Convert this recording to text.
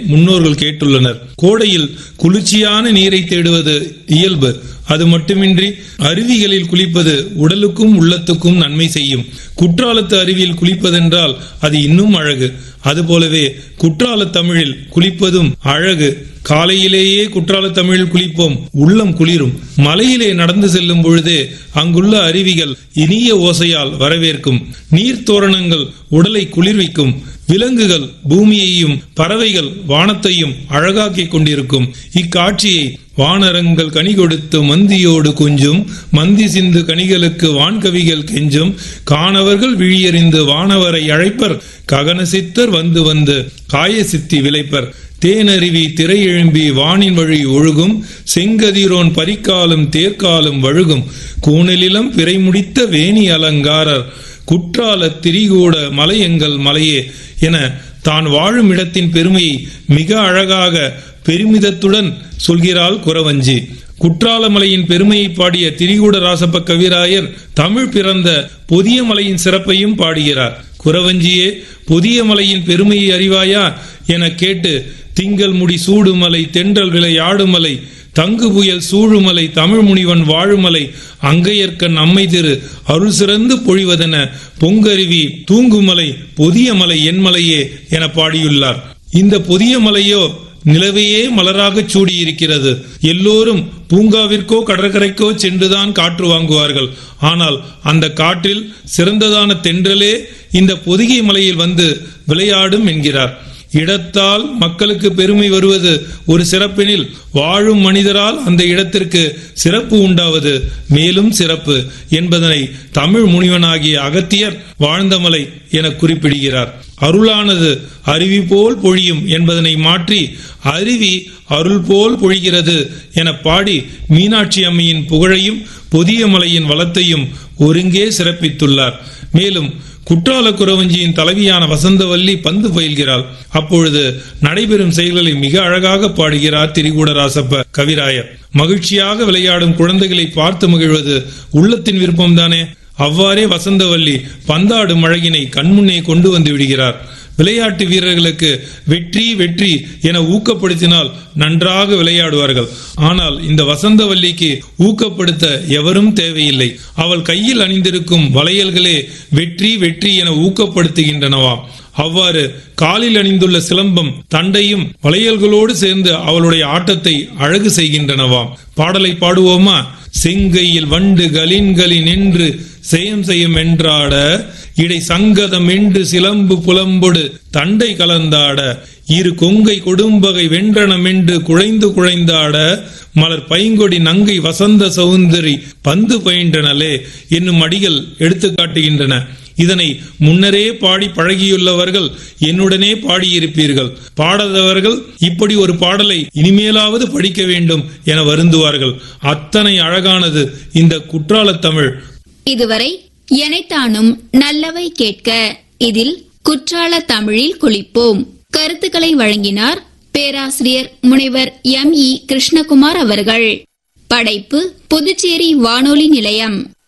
முன்னோர்கள் கேட்டுள்ளனர் கோடையில் குளிர்ச்சியான நீரை தேடுவது இயல்பு அது மட்டுமின்றி அருவிகளில் குளிப்பது உடலுக்கும் உள்ளத்துக்கும் நன்மை செய்யும் குற்றாலத்து அருவியில் குளிப்பதென்றால் அது இன்னும் அழகு அதுபோலவே குற்றால தமிழில் குளிப்பதும் அழகு காலையிலேயே குற்றால தமிழில் குளிப்போம் உள்ளம் குளிரும் மலையிலே நடந்து செல்லும் பொழுதே அங்குள்ள அருவிகள் இனிய ஓசையால் வரவேற்கும் நீர்த்தோரணங்கள் உடலை குளிர்விக்கும் விலங்குகள் பூமியையும் பறவைகள் வானத்தையும் அழகாக்கிக் கொண்டிருக்கும் இக்காட்சியை வானரங்கள் கனி கொடுத்து மந்தியோடு கொஞ்சும் மந்தி சிந்து கனிகளுக்கு வான்கவிகள் கெஞ்சும் காணவர்கள் விழியறிந்து வானவரை அழைப்பர் ககன சித்தர் வந்து வந்து காய சித்தி விளைப்பர் தேனருவி திரை எழும்பி வானின் வழி ஒழுகும் செங்கதிரோன் பரிக்காலும் தேர்க்காலும் வழுகும் கூணலிலம் பிறை முடித்த வேணி அலங்காரர் குற்றால திரிகூட மலையெங்கள் மலையே என தான் வாழும் இடத்தின் பெருமையை மிக அழகாக பெருமிதத்துடன் சொல்கிறாள் குறவஞ்சி குற்றாலமலையின் பெருமையை பாடிய திரிகூட ராசப்ப கவிராயர் தமிழ் பிறந்த புதிய மலையின் சிறப்பையும் பாடுகிறார் குறவஞ்சியே புதிய மலையின் பெருமையை அறிவாயா என கேட்டு திங்கள் முடி சூடுமலை தென்றல் விலை ஆடுமலை தங்கு புயல் சூழுமலை தமிழ் முனிவன் வாழுமலை அங்கையர்க்கண் அம்மை திரு அருள் சிறந்து பொழிவதென பொங்கருவி தூங்குமலை புதிய மலை என்மலையே என பாடியுள்ளார் இந்த புதிய மலையோ நிலவையே மலராகச் சூடியிருக்கிறது எல்லோரும் பூங்காவிற்கோ கடற்கரைக்கோ சென்றுதான் காற்று வாங்குவார்கள் ஆனால் அந்த காற்றில் சிறந்ததான தென்றலே இந்த பொதிகை மலையில் வந்து விளையாடும் என்கிறார் இடத்தால் மக்களுக்கு பெருமை வருவது ஒரு சிறப்பெனில் வாழும் மனிதரால் அந்த இடத்திற்கு சிறப்பு உண்டாவது மேலும் சிறப்பு என்பதனை தமிழ் முனிவனாகிய அகத்தியர் வாழ்ந்த மலை என குறிப்பிடுகிறார் அருளானது அருவி போல் பொழியும் என்பதனை மாற்றி அருவி அருள் போல் பொழிகிறது என பாடி மீனாட்சி அம்மையின் புகழையும் புதிய மலையின் வளத்தையும் ஒருங்கே சிறப்பித்துள்ளார் மேலும் குற்றால குறவஞ்சியின் தலைவியான வசந்தவல்லி பந்து பயில்கிறாள் அப்பொழுது நடைபெறும் செயல்களை மிக அழகாக பாடுகிறார் திரிகூடராசப்ப கவிராயர் மகிழ்ச்சியாக விளையாடும் குழந்தைகளை பார்த்து மகிழ்வது உள்ளத்தின் விருப்பம்தானே அவ்வாறே வசந்தவல்லி பந்தாடும் அழகினை கண்முன்னே கொண்டு வந்து விடுகிறார் விளையாட்டு வீரர்களுக்கு வெற்றி வெற்றி என ஊக்கப்படுத்தினால் நன்றாக விளையாடுவார்கள் ஆனால் இந்த வசந்தவல்லிக்கு ஊக்கப்படுத்த எவரும் தேவையில்லை அவள் கையில் அணிந்திருக்கும் வளையல்களே வெற்றி வெற்றி என ஊக்கப்படுத்துகின்றனவாம் அவ்வாறு காலில் அணிந்துள்ள சிலம்பம் தண்டையும் வளையல்களோடு சேர்ந்து அவளுடைய ஆட்டத்தை அழகு செய்கின்றனவாம் பாடலை பாடுவோமா செங்கையில் வண்டு கலின்களின் என்று செயம் செய்யும் என்றாட இடை சங்கதம் என்று சிலம்பு புலம்பொடு தண்டை கலந்தாட இரு கொங்கை கொடும்பகை வென்றனம் என்று குழைந்து குழைந்தாட மலர் பைங்கொடி நங்கை வசந்த சௌந்தரி பந்து பயின்றனலே என்னும் அடிகள் எடுத்து காட்டுகின்றன இதனை முன்னரே பாடி பழகியுள்ளவர்கள் என்னுடனே பாடியிருப்பீர்கள் பாடாதவர்கள் இப்படி ஒரு பாடலை இனிமேலாவது படிக்க வேண்டும் என வருந்துவார்கள் அத்தனை அழகானது இந்த குற்றால தமிழ் இதுவரை எனைத்தானும் நல்லவை கேட்க இதில் குற்றால தமிழில் குளிப்போம் கருத்துக்களை வழங்கினார் பேராசிரியர் முனைவர் எம் இ கிருஷ்ணகுமார் அவர்கள் படைப்பு புதுச்சேரி வானொலி நிலையம்